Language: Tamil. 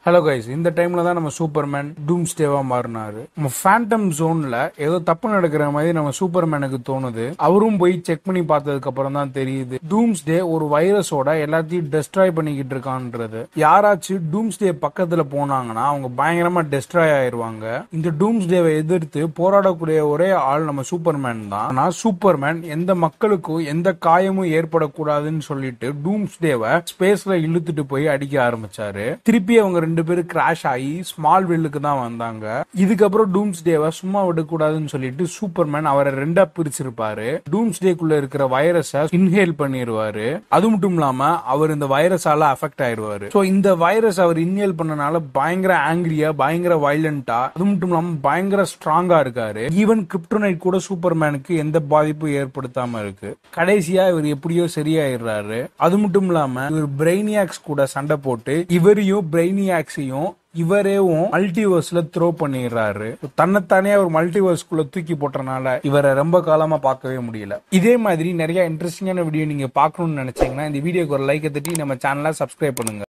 ஹலோ கைஸ் இந்த டைம்ல தான் நம்ம சூப்பர்மேன் டூம்ஸ்டேவா மாறினாரு நம்ம ஃபேண்டம் ஜோன்ல ஏதோ தப்பு நடக்கிற மாதிரி நம்ம சூப்பர்மேனுக்கு தோணுது அவரும் போய் செக் பண்ணி பார்த்ததுக்கு அப்புறம் தான் தெரியுது டூம்ஸ்டே ஒரு வைரஸோட எல்லாத்தையும் டெஸ்ட்ராய் பண்ணிக்கிட்டு இருக்கான்றது யாராச்சும் டூம்ஸ்டே பக்கத்துல போனாங்கன்னா அவங்க பயங்கரமா டெஸ்ட்ராய் ஆயிருவாங்க இந்த டூம்ஸ்டேவை எதிர்த்து போராடக்கூடிய ஒரே ஆள் நம்ம சூப்பர்மேன் தான் ஆனா சூப்பர்மேன் எந்த மக்களுக்கும் எந்த காயமும் ஏற்படக்கூடாதுன்னு சொல்லிட்டு டூம்ஸ்டேவை ஸ்பேஸ்ல இழுத்துட்டு போய் அடிக்க ஆரம்பிச்சாரு திருப்பி அவங்க ரெண்டு பேரும் கிராஷ் ஆகி ஸ்மால் வில்லுக்கு தான் வந்தாங்க இதுக்கப்புறம் டூம்ஸ்டேவை சும்மா விடக்கூடாதுன்னு சொல்லிட்டு சூப்பர்மேன் அவரை ரெண்டா பிரிச்சிருப்பாரு டூம்ஸ்டேக்குள்ள இருக்கிற வைரஸை இன்ஹேல் பண்ணிடுவாரு அது மட்டும் இல்லாம அவர் இந்த வைரஸால அஃபெக்ட் ஆயிருவாரு சோ இந்த வைரஸ் அவர் இன்ஹேல் பண்ணனால பயங்கர ஆங்கிரியா பயங்கர வைலண்டா அது மட்டும் இல்லாம பயங்கர ஸ்ட்ராங்கா இருக்காரு ஈவன் கிரிப்டோனைட் கூட சூப்பர்மேனுக்கு எந்த பாதிப்பும் ஏற்படுத்தாம இருக்கு கடைசியா இவர் எப்படியோ சரியாயிடுறாரு அது மட்டும் இல்லாம இவர் பிரெய்னியாக்ஸ் கூட சண்டை போட்டு இவரையும் பிரெய்னியாக்ஸையும் இவரேவும் மல்டிவர்ஸ்ல த்ரோ பண்ணிடுறாரு தன்னைத்தானே அவர் மல்டிவர்ஸ்குள்ள தூக்கி போட்டறனால இவரை ரொம்ப காலமா பார்க்கவே முடியல இதே மாதிரி நிறைய இன்ட்ரெஸ்டிங்கான வீடியோ நீங்க பார்க்கணும்னு நினைச்சீங்கன்னா இந்த வீடியோக்கு ஒரு லைக்கை தட்டி நம்ம சேனலை சப்ஸ்கிரைப் பண்ணுங்க